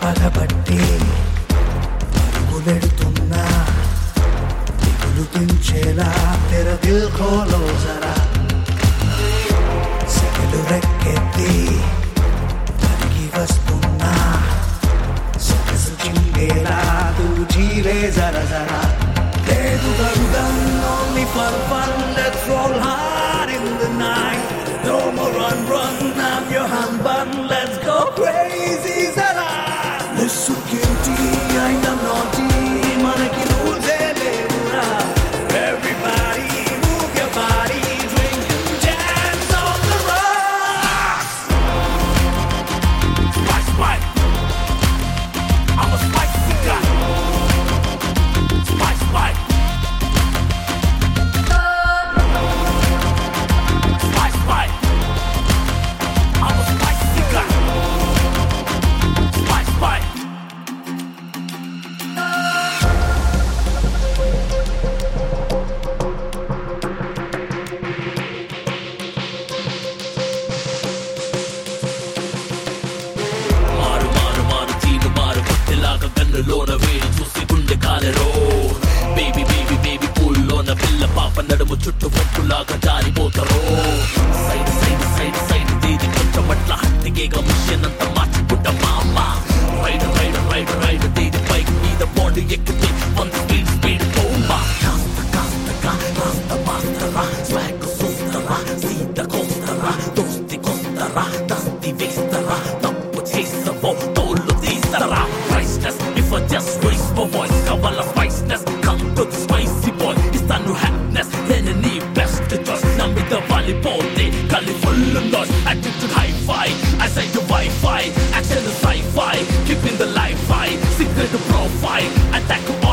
పగబట్టి పరుగులెడుతున్నా దిగులు దించేలా తెర దిల్ ఖోలో జరా సెగలు రెక్కెత్తి తరిగి వస్తున్నా సొగసు చింగేలా నువ్వు జీవే జర జరా లేదు గరుడం only for fun let's roll hard in the night no more run run I'm your husband let's go crazy zara ముసుకేంటి అయినా naughty మనకి rules ఏ లేవురా everybody move your body drink and dance on the rocks Spice Mike. I'm a spicy guy. Spice Mike. Spice Mike. I'm a spicy guy. Spice Mike. మారు మారు మారు తీరు మారు కొట్టెలాగా గన్నులోన వేడి చూసి గుండె కాలెరో బేబీ బేబీ బేబీ పూల్లోన పిల్ల పాప నడుము చుట్టూ పొట్టులాగా జారిపోతారో సైడ్ సైడ్ సైడ్ సైడ్ దీది కొంచెం అట్ల హత్తిగేగా మిషన్ అంతా మార్చుకుంటా మా అమ్మ రైడ్ రైడ్ రైడ్ రైడ్ దీది బైక్ మీద బాండ్ ఎక్కితే వన్ స్పీడ్ స్పీడ్ బోంబా కాస్త కాస్త కాస్త మాస్తరా స్వాగ్ చూస్తరా సీత కోస్తరా దోస్తి కోస్తరా దస్తి వేస్తరా తప్పు చేసవో తోలు తీస్తరా priceless if I just raise my voice కావాల spiciness come to the spicy boy ఇస్తాను happiness నేను నీ best choice నా మీద వాలిపోతే కలి full noise attitude high five I say the Wi-Fi action is sci-fi keeping the life high secret profile attack